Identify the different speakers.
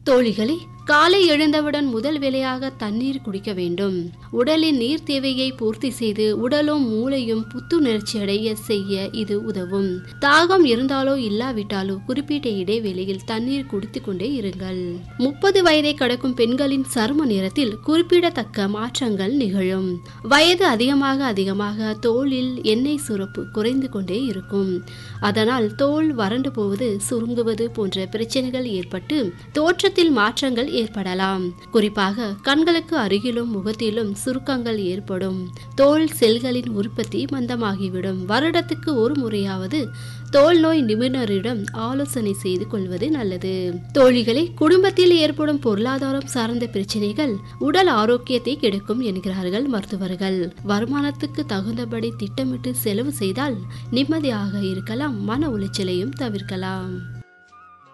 Speaker 1: தோழிகளே காலை எழுந்தவுடன் முதல் வேளையாக தண்ணீர் குடிக்க வேண்டும் உடலின் நீர் தேவையை பூர்த்தி செய்து உடலும் மூளையும் புத்துணர்ச்சி அடைய செய்ய இது உதவும் தாகம் இருந்தாலோ இல்லாவிட்டாலோ குறிப்பிட்ட இடைவேளையில் தண்ணீர் குடித்துக் கொண்டே இருங்கள் முப்பது வயதை கடக்கும் பெண்களின் சரும நிறத்தில் குறிப்பிடத்தக்க மாற்றங்கள் நிகழும் வயது அதிகமாக அதிகமாக தோலில் எண்ணெய் சுரப்பு குறைந்து கொண்டே இருக்கும் அதனால் தோல் வறண்டு போவது சுருங்குவது போன்ற பிரச்சனைகள் ஏற்பட்டு தோற்றத்தில் மாற்றங்கள் ஏற்படலாம் குறிப்பாக கண்களுக்கு அருகிலும் முகத்திலும் சுருக்கங்கள் ஏற்படும் தோல் செல்களின் உற்பத்தி மந்தமாகிவிடும் வருடத்துக்கு ஒரு முறையாவது தோல் நோய் நிபுணரிடம் ஆலோசனை செய்து கொள்வது நல்லது தோழிகளே குடும்பத்தில் ஏற்படும் பொருளாதாரம் சார்ந்த பிரச்சனைகள் உடல் ஆரோக்கியத்தை கெடுக்கும் என்கிறார்கள் மருத்துவர்கள் வருமானத்துக்கு தகுந்தபடி திட்டமிட்டு செலவு செய்தால் நிம்மதியாக இருக்கலாம் மன உளைச்சலையும் தவிர்க்கலாம்